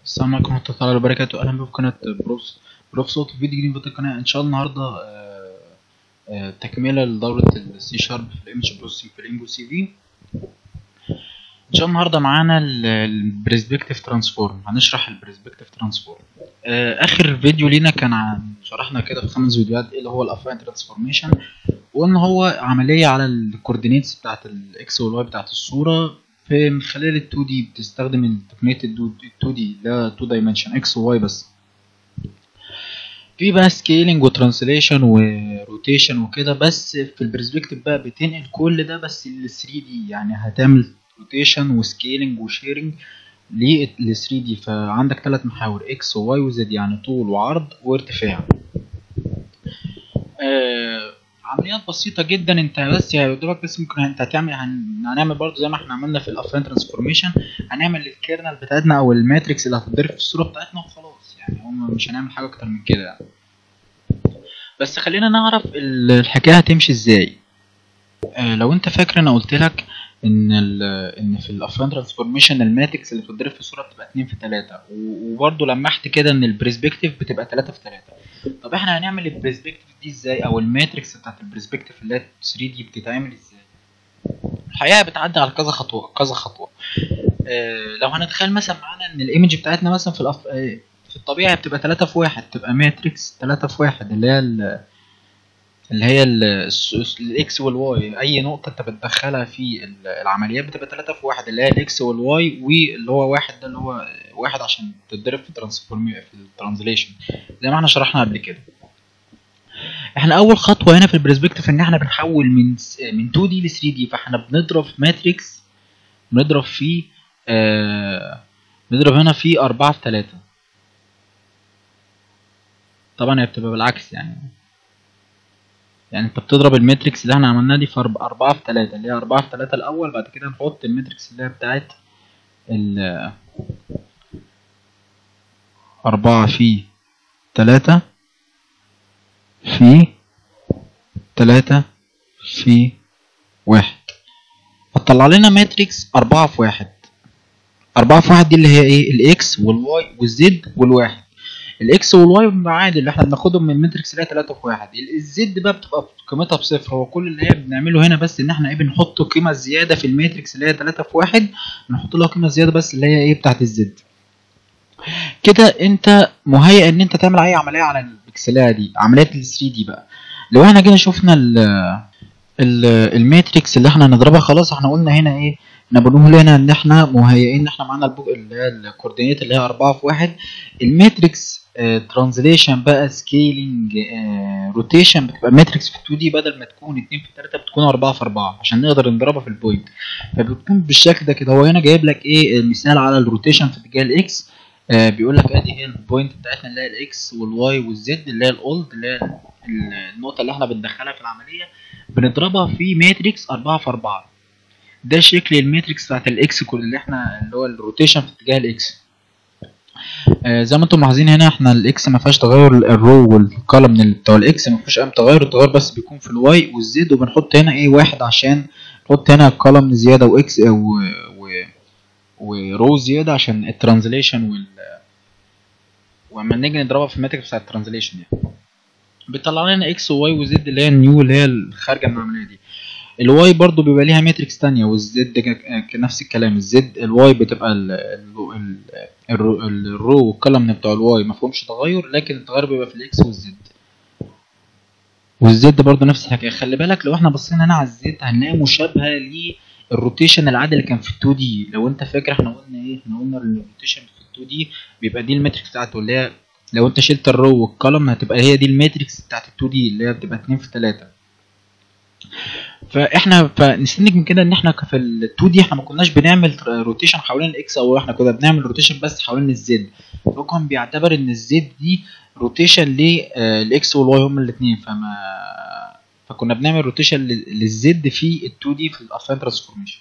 السلام عليكم ورحمة الله تعالى وبركاته أهلا بكم في قناة بروف بروف صوت فيديو جديد في القناة إن شاء الله النهاردة آه، آه، تكملة لدورة السي شارب في الإيمج بروسيسنج في الإنجو سي في إن شاء الله النهاردة معانا البرسبكتيف ترانسفورم هنشرح البرسبكتيف ترانسفورم آخر فيديو لينا كان عن شرحنا كده في خمس فيديوهات إيه اللي هو الأفاين ترانسفورميشن وإن هو عملية على الكوردينيتس بتاعت الإكس والواي بتاعت الصورة في من خلال ال 2 دي بتستخدم تقنية ال 2 دي لا 2 دايمنشن اكس وواي بس في بقى سكيلينج وترانسليشن وروتيشن وكده بس في البرسبكتيف بقى بتنقل كل ده بس لل 3 دي يعني هتعمل روتيشن وسكيلينج وشيرنج لل 3 دي فعندك ثلاث محاور اكس وواي وزد يعني طول وعرض وارتفاع آه عمليات بسيطه جدا انت بس يا دوبك بس ممكن انت هتعمل هن... هنعمل برضو زي ما احنا عملنا في الافرين ترانسفورميشن هنعمل الكيرنل بتاعتنا او الماتريكس اللي هتتضرب في الصوره بتاعتنا وخلاص يعني هم مش هنعمل حاجه اكتر من كده يعني. بس خلينا نعرف الحكايه هتمشي ازاي آه لو انت فاكر انا قلت لك ان ال ان في الافرين ترانسفورميشن الماتريكس اللي بتتضرب في الصوره بتبقى 2 في 3 وبرضو لمحت كده ان البرسبكتيف بتبقى 3 في 3 طب احنا هنعمل البرسبكتيف دي ازاي او الماتريكس بتاعت البرسبكتيف اللي هي 3 دي بتتعمل ازاي الحقيقه بتعدي على كذا خطوه كذا خطوه اه لو هنتخيل مثلا معانا ان الايمج بتاعتنا مثلا في الأف... اه في الطبيعي بتبقى 3 في 1 تبقى ماتريكس 3 في 1 اللي هي ال... اللي هي الاكس والواي اي نقطه انت بتدخلها في العمليات بتبقى 3 في 1 اللي هي الاكس والواي واللي هو واحد ده اللي هو واحد عشان تتضرب في الترانسفورم في الترانزليشن زي ما احنا شرحنا قبل كده احنا اول خطوه هنا في البرسبكتيف ان احنا بنحول من من 2 دي ل 3 دي فاحنا بنضرب في ماتريكس بنضرب في آه بنضرب هنا في 4 في 3 طبعا هي بتبقى بالعكس يعني يعني انت بتضرب الماتريكس اللي احنا عملناها دي في 4 في 3 اللي هي 4 في 3 الاول بعد كده نحط الماتريكس اللي هي بتاعت ال 4 في 3 في 3 في 1 هتطلع لنا ماتريكس 4 في 1 4 في 1 دي اللي هي ايه الاكس والواي والزد والواحد الاكس والواي عادي اللي احنا بناخدهم من الماتريكس اللي هي 3 في 1 الزد بقى بتبقى قيمتها بصفر هو كل اللي هي بنعمله هنا بس ان احنا ايه بنحط قيمه زياده في الماتريكس اللي هي 3 في 1 نحط لها قيمه زياده بس اللي هي ايه بتاعت الزد كده انت مهيئ ان انت تعمل اي عمليه على البكسلات دي عمليات ال 3 دي بقى لو احنا جينا شفنا ال ال الماتريكس اللي احنا هنضربها خلاص احنا قلنا هنا ايه احنا بنقول هنا ان احنا مهيئين ان احنا معانا البوك اللي هي الكوردينيت اللي هي 4 في 1 الماتريكس ترانزليشن بقى سكيلينج روتيشن بتبقى الماتريكس في 2 دي بدل ما تكون 2 في 3 بتكون 4 في 4 عشان نقدر نضربها في البوينت فبتكون بالشكل ده كده هو هنا جايب لك ايه مثال على الروتيشن في اتجاه الاكس آه بيقول لك ادي هي البوينت بتاعتنا اللي هي الاكس والواي والزد اللي هي الاولد اللي هي النقطه اللي احنا بندخلها في العمليه بنضربها في ماتريكس 4 في 4 ده شكل الماتريكس بتاعت الاكس كل اللي احنا اللي هو الروتيشن في اتجاه الاكس آه زي ما انتم ملاحظين هنا احنا الاكس ما فيهاش تغير الرو والكولم بتوع الاكس ما فيهوش اي تغير التغير بس بيكون في الواي والزد وبنحط هنا ايه واحد عشان نحط هنا كولم زياده واكس و, و ورو زياده عشان الترانزليشن وال واما نيجي نضربها في الماتريكس بتاع الترانزليشن يعني بيطلع لنا اكس وواي وزد اللي هي النيو اللي هي الخارجه من العمليه دي الواي برضو بيبقى ليها ماتريكس تانية والزد نفس الكلام الزد الواي بتبقى ال ال ال الرو والكلم بتوع الواي مفهومش تغير لكن التغير بيبقى في الاكس والزد والزد برضو نفس الحكايه خلي بالك لو احنا بصينا هنا على الزد هنلاقي مشابهه للروتيشن العادي اللي كان في 2 دي لو انت فاكر احنا قلنا ايه احنا قلنا الروتيشن في 2 دي بيبقى دي الماتريكس بتاعته اللي هي لو انت شلت الرو والكولم هتبقى هي دي الماتريكس بتاعت ال 2 دي اللي هي بتبقى 2 في 3 فاحنا فنستنتج من كده ان احنا في ال 2 دي احنا ما كناش بنعمل روتيشن حوالين الاكس او احنا كنا بنعمل روتيشن بس حوالين الزد هو كان بيعتبر ان الزد دي روتيشن للاكس والواي هما الاثنين فما فكنا بنعمل روتيشن للزد في ال 2 دي في الافين ترانسفورميشن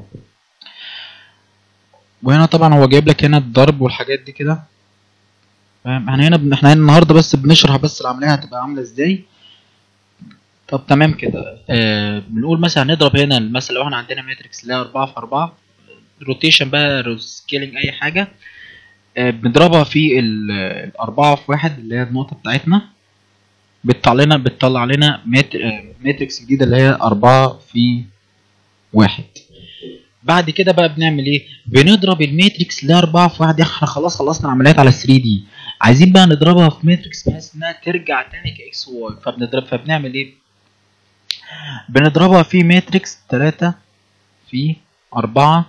وهنا طبعا هو جايب لك هنا الضرب والحاجات دي كده فاهم احنا هنا احنا هنا النهارده بس بنشرح بس العمليه هتبقى عامله ازاي طب تمام كده آه بنقول مثلا هنضرب هنا مثلا لو احنا عندنا ماتريكس اللي هي 4 في 4 روتيشن بقى سكيلينج اي حاجه آه، بنضربها في ال- الأربعة في واحد اللي هي النقطة بتاعتنا بتطلع لنا بتطلع لنا مات- آه، ماتريكس جديدة اللي هي أربعة في واحد بعد كده بقى بنعمل ايه بنضرب الماتريكس اللي هي 4 في 1 احنا خلاص خلصنا العمليات على 3 دي عايزين بقى نضربها في ماتريكس بحيث انها ترجع تاني كاكس واي فبنضرب فبنعمل ايه بنضربها في ماتريكس 3 في 4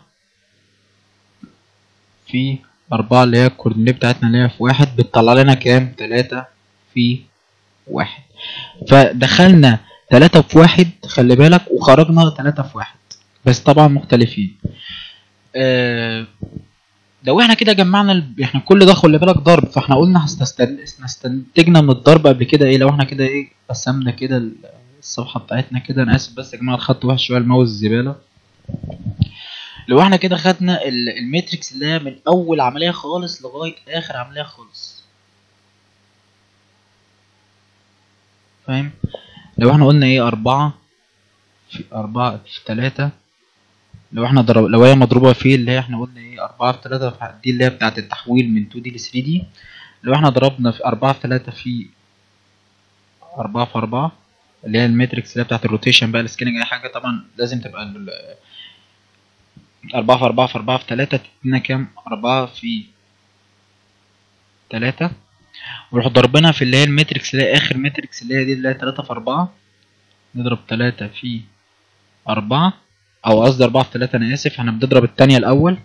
في 4 اللي هي الكوردينيه بتاعتنا اللي هي في واحد بتطلع لنا كام 3 في واحد فدخلنا 3 في واحد خلي بالك وخرجنا 3 في واحد بس طبعا مختلفين آه، لو احنا كده جمعنا ال... احنا كل ده خلي بالك ضرب فاحنا قلنا هستستن... استنتجنا من الضرب قبل كده ايه لو احنا كده ايه قسمنا كده ال- الصفحه بتاعتنا كده انا اسف بس يا جماعه الخط وحش شويه الماوس زباله لو احنا كده خدنا ال- الماتريكس اللي هي من اول عمليه خالص لغايه اخر عمليه خالص فاهم لو احنا قلنا ايه أربعة في أربعة في تلاتة لو احنا ضرب لو هي مضروبة في اللي هي احنا قلنا ايه أربعة في تلاتة في دي اللي هي بتاعة التحويل من 2 دي ل 3 دي لو احنا ضربنا في أربعة في تلاتة في أربعة في أربعة اللي هي الماتريكس اللي هي بتاعة الروتيشن بقى السكيننج أي حاجة طبعا لازم تبقى ال- أربعة في أربعة في أربعة في تلاتة تدينا كام أربعة في تلاتة ونروح ضربنا في اللي هي الماتريكس اللي هي آخر ماتريكس اللي هي دي اللي هي تلاتة في أربعة نضرب تلاتة في أربعة أو قصدي أربعة في تلاتة أنا آسف احنا بنضرب التانية الأول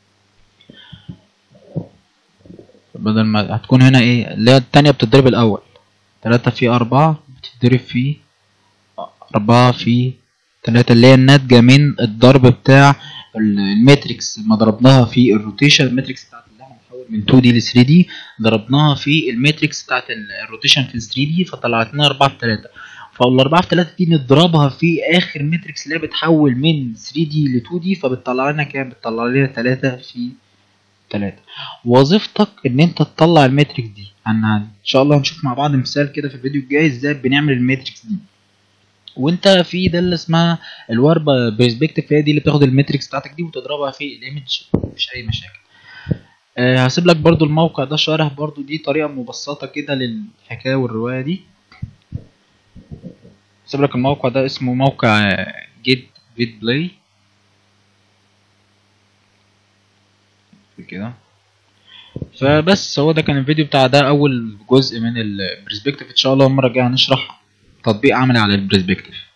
بدل ما هتكون هنا ايه اللي هي التانية بتضرب الأول تلاتة في أربعة بتضرب في أربعة في تلاتة اللي هي الناتجة من الضرب بتاع ال- الماتريكس ما ضربناها في الروتيشن الماتريكس بتاعت اللي احنا بنحول من 2 دي ل 3 دي ضربناها في الماتريكس بتاعت ال- الروتيشن في 3 دي فطلعت لنا 4 في 3 فالأربعة في 3 دي نضربها في آخر ماتريكس اللي هي بتحول من 3 دي ل 2 دي فبتطلع لنا كام؟ بتطلع لنا 3 في 3 وظيفتك ان انت تطلع الماتريكس دي انا ان شاء الله هنشوف مع بعض مثال كده في الفيديو الجاي ازاي بنعمل الماتريكس دي وانت في ده اللي اسمها الوربه برسبكتيف هي دي اللي بتاخد الماتريكس بتاعتك دي وتضربها في الايمج مفيش اي مشاكل أه هسيب لك برضو الموقع ده شارح برضو دي طريقه مبسطه كده للحكايه والروايه دي هسيب لك الموقع ده اسمه موقع جيت فيد بلاي كده فبس هو ده كان الفيديو بتاع ده اول جزء من البرسبكتيف ان شاء الله المره الجايه هنشرح تطبيق عملي على البرسبكتيف